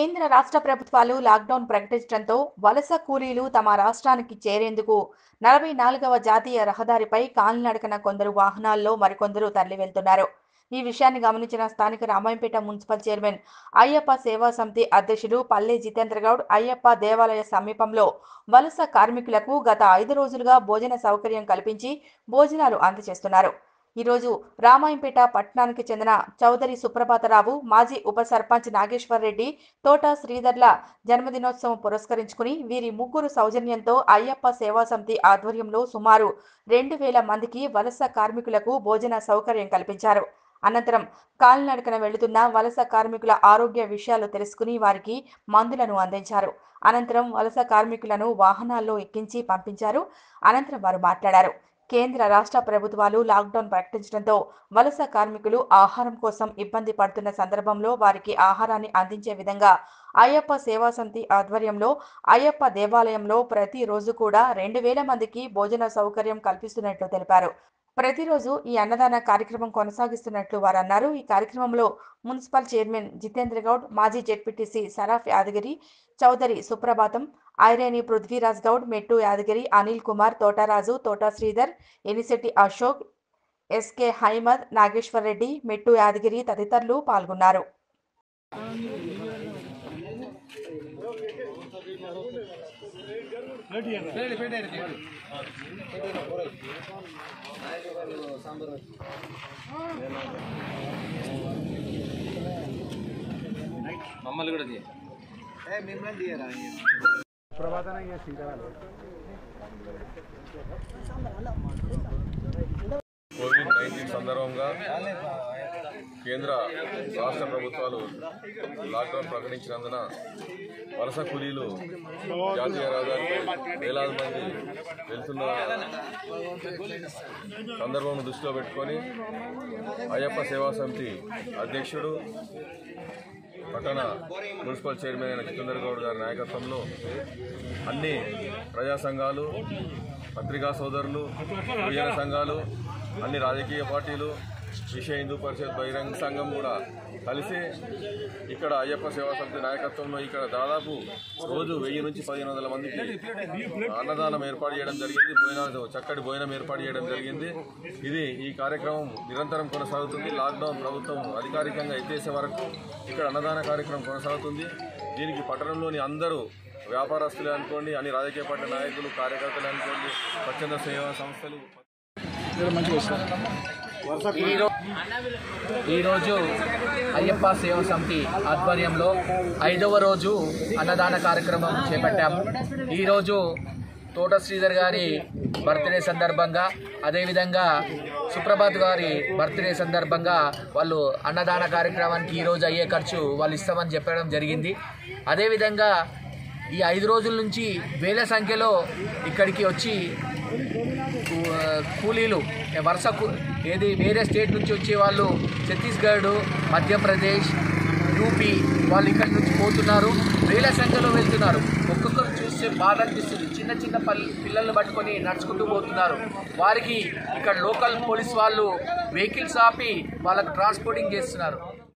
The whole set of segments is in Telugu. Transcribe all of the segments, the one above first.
కేంద్ర రాష్ట్ర ప్రభుత్వాలు లాక్డౌన్ ప్రకటించడంతో వలస కూలీలు తమ రాష్ట్రానికి చేరేందుకు నలభై నాలుగవ జాతీయ రహదారిపై కాలినడకన కొందరు వాహనాల్లో మరికొందరు తరలి వెళ్తున్నారు ఈ విషయాన్ని గమనించిన స్థానిక రామాయంపేట మున్సిపల్ చైర్మన్ అయ్యప్ప సేవా సమితి అధ్యక్షుడు పల్లె జితేంద్ర గౌడ్ అయ్యప్ప దేవాలయ సమీపంలో వలస కార్మికులకు గత ఐదు రోజులుగా భోజన సౌకర్యం కల్పించి భోజనాలు అందజేస్తున్నారు ఈరోజు రామాయంపేట పట్టణానికి చెందిన చౌదరి సుప్రభాతరావు మాజీ ఉప సర్పంచ్ నాగేశ్వర్ రెడ్డి తోట శ్రీధర్ల జన్మదినోత్సవం పురస్కరించుకుని వీరి ముగ్గురు సౌజన్యంతో అయ్యప్ప సేవా సమితి ఆధ్వర్యంలో సుమారు రెండు వేల మందికి వలస కార్మికులకు భోజన సౌకర్యం కల్పించారు అనంతరం కాలినడకన వెళుతున్న వలస కార్మికుల ఆరోగ్య విషయాలు తెలుసుకుని వారికి మందులను అందించారు అనంతరం వలస కార్మికులను వాహనాల్లో ఎక్కించి పంపించారు అనంతరం వారు మాట్లాడారు కేంద్ర రాష్ట్ర ప్రభుత్వాలు లాక్డౌన్ ప్రకటించడంతో వలస కార్మికులు ఆహారం కోసం ఇబ్బంది పడుతున్న సందర్భంలో వారికి ఆహారాన్ని అందించే విధంగా అయ్యప్ప సేవా సమితి ఆధ్వర్యంలో అయ్యప్ప దేవాలయంలో ప్రతిరోజు కూడా రెండు వేల మందికి భోజన సౌకర్యం కల్పిస్తున్నట్లు తెలిపారు ప్రతిరోజు ఈ అన్నదాన కార్యక్రమం కొనసాగిస్తున్నట్లు వారు అన్నారు ఈ కార్యక్రమంలో మున్సిపల్ చైర్మన్ జితేంద్ర గౌడ్ మాజీ జెడ్పీటీసీ సరాఫ్ యాదగిరి చౌదరి సుప్రభాతం ఐరేని పృథ్వీరాజ్ గౌడ్ మెట్టు యాదగిరి అనిల్ కుమార్ తోటరాజు తోట శ్రీధర్ ఎనిశెట్టి అశోక్ ఎస్కే హైమద్ నాగేశ్వర్ రెడ్డి మెట్టు యాదగిరి తదితరులు పాల్గొన్నారు మమ్మల్ని కూడా తీయ కోవిడ్ నైన్టీన్ సందర్భంగా కేంద్ర రాష్ట్ర ప్రభుత్వాలు లాక్డౌన్ ప్రకటించినందున వలస కూలీలు జాతీయ రహదారిపై వేలాది మంది వెళ్తున్న సందర్భం దృష్టిలో పెట్టుకొని అయ్యప్ప సేవా సమితి అధ్యక్షుడు పట్టణ మున్సిపల్ చైర్మన్ అయిన జితేందర్ గౌడ్ గారి నాయకత్వంలో అన్ని ప్రజా సంఘాలు పత్రికా సోదరులు యువజన సంఘాలు అన్ని రాజకీయ పార్టీలు విశ్వ హిందూ పరిషత్ బహిరంగ సంఘం కూడా కలిసి ఇక్కడ అయ్యప్ప సేవా సమితి నాయకత్వంలో ఇక్కడ దాదాపు రోజు వెయ్యి నుంచి పదిహేను వందల మందికి అన్నదానం ఏర్పాటు చేయడం జరిగింది భోజనాలు చక్కటి భోజనం ఏర్పాటు చేయడం జరిగింది ఇది ఈ కార్యక్రమం నిరంతరం కొనసాగుతుంది లాక్డౌన్ ప్రభుత్వం అధికారికంగా ఎత్తేసే వరకు ఇక్కడ అన్నదాన కార్యక్రమం కొనసాగుతుంది దీనికి పట్టణంలోని అందరూ వ్యాపారస్తులే అనుకోండి అన్ని రాజకీయ పార్టీ నాయకులు కార్యకర్తలు అనుకోండి స్వచ్ఛంద సేవా సంస్థలు ఈరోజు అయ్యప్ప సేవా సమితి ఆధ్వర్యంలో ఐదవ రోజు అన్నదాన కార్యక్రమం చేపట్టాము ఈరోజు తోట శ్రీధర్ గారి బర్త్డే సందర్భంగా అదేవిధంగా సుప్రభాత్ గారి బర్త్డే సందర్భంగా వాళ్ళు అన్నదాన కార్యక్రమానికి ఈరోజు అయ్యే ఖర్చు వాళ్ళు ఇస్తామని చెప్పడం జరిగింది అదేవిధంగా ఈ ఐదు రోజుల నుంచి వేల సంఖ్యలో ఇక్కడికి వచ్చి కూ- కూలీలు వరుస కూ- ఏది వేరే స్టేట్ నుంచి వచ్చే వాళ్ళు ఛత్తీస్గఢ్ మధ్యప్రదేశ్ యూపీ వాళ్ళు ఇక్కడి నుంచి పోతున్నారు వేల సంఖ్యలో వెళ్తున్నారు ఒక్కొక్కరు చూస్తే బాధ అనిపిస్తుంది చిన్న చిన్న పల్ పిల్లల్ని పట్టుకొని నడుచుకుంటూ పోతున్నారు వారికి ఇక్కడ లోకల్ పోలీస్ వాళ్ళు వెహికల్స్ ఆపి వాళ్ళకు ట్రాన్స్పోర్టింగ్ చేస్తున్నారు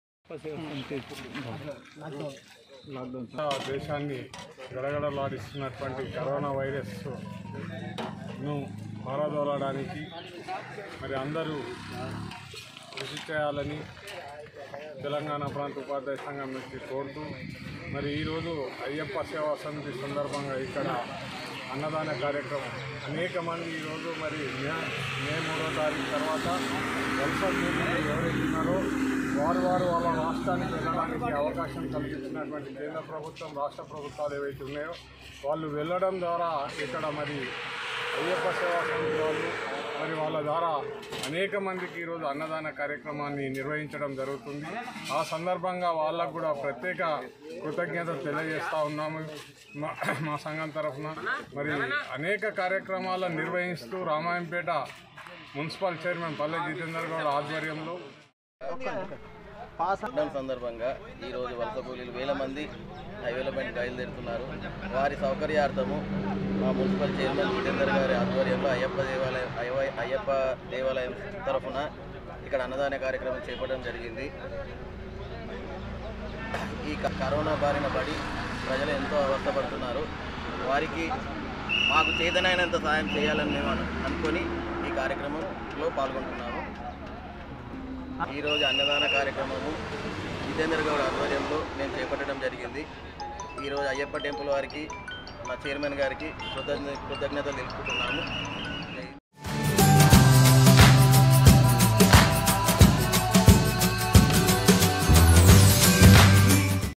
దేశాన్ని గడగడలాడిస్తున్నటువంటి కరోనా వైరస్ ను పారదోలడానికి మరి అందరూ కృషి చేయాలని తెలంగాణ ప్రాంత ఉపాధ్యాయ సంఘం నుంచి కోరుతూ మరి ఈరోజు అయ్యప్ప సేవా సమితి సందర్భంగా ఇక్కడ అన్నదాన కార్యక్రమం అనేక మంది ఈరోజు మరి మే మే మూడో తారీఖు తర్వాత వలస కూలీలు ఎవరైతే ఉన్నారో వారు వారు వాళ్ళ రాష్ట్రానికి వెళ్ళడానికి అవకాశం కల్పించినటువంటి కేంద్ర ప్రభుత్వం రాష్ట్ర ప్రభుత్వాలు ఏవైతే ఉన్నాయో వాళ్ళు వెళ్ళడం ద్వారా ఇక్కడ మరి అయ్యప్ప సేవా సమితి వాళ్ళు మరి వాళ్ళ ద్వారా అనేక మందికి ఈరోజు అన్నదాన కార్యక్రమాన్ని నిర్వహించడం జరుగుతుంది ఆ సందర్భంగా వాళ్ళకు కూడా ప్రత్యేక కృతజ్ఞతలు తెలియజేస్తూ ఉన్నాము మా మా సంఘం తరఫున మరి అనేక కార్యక్రమాలను నిర్వహిస్తూ రామాయంపేట మున్సిపల్ చైర్మన్ పల్లె జితేందర్ గౌడ్ ఆధ్వర్యంలో లాక్డౌన్ సందర్భంగా ఈరోజు వలస కూలీలు వేల మంది హైవేల పైన బయలుదేరుతున్నారు వారి సౌకర్యార్థము మా మున్సిపల్ చైర్మన్ జితేందర్ గారి ఆధ్వర్యంలో అయ్యప్ప దేవాలయం అయ్య- అయ్యప్ప దేవాలయం తరఫున ఇక్కడ అన్నదాన కార్యక్రమం చేపట్టడం జరిగింది ఈ క- కరోనా బారిన పడి ప్రజలు ఎంతో అవస్థపడుతున్నారు వారికి మాకు చేతనైనంత సాయం చేయాలని మేము అను- అనుకొని ఈ కార్యక్రమంలో పాల్గొంటున్నాము ఈరోజు అన్నదాన కార్యక్రమము జితేందర్ గౌడ్ ఆధ్వర్యంలో మేము చేపట్టడం జరిగింది ఈరోజు అయ్యప్ప టెంపుల్ వారికి మా చైర్మన్ గారికి కృతజ్ఞ కృతజ్ఞతలు తెలుపుకుంటున్నాము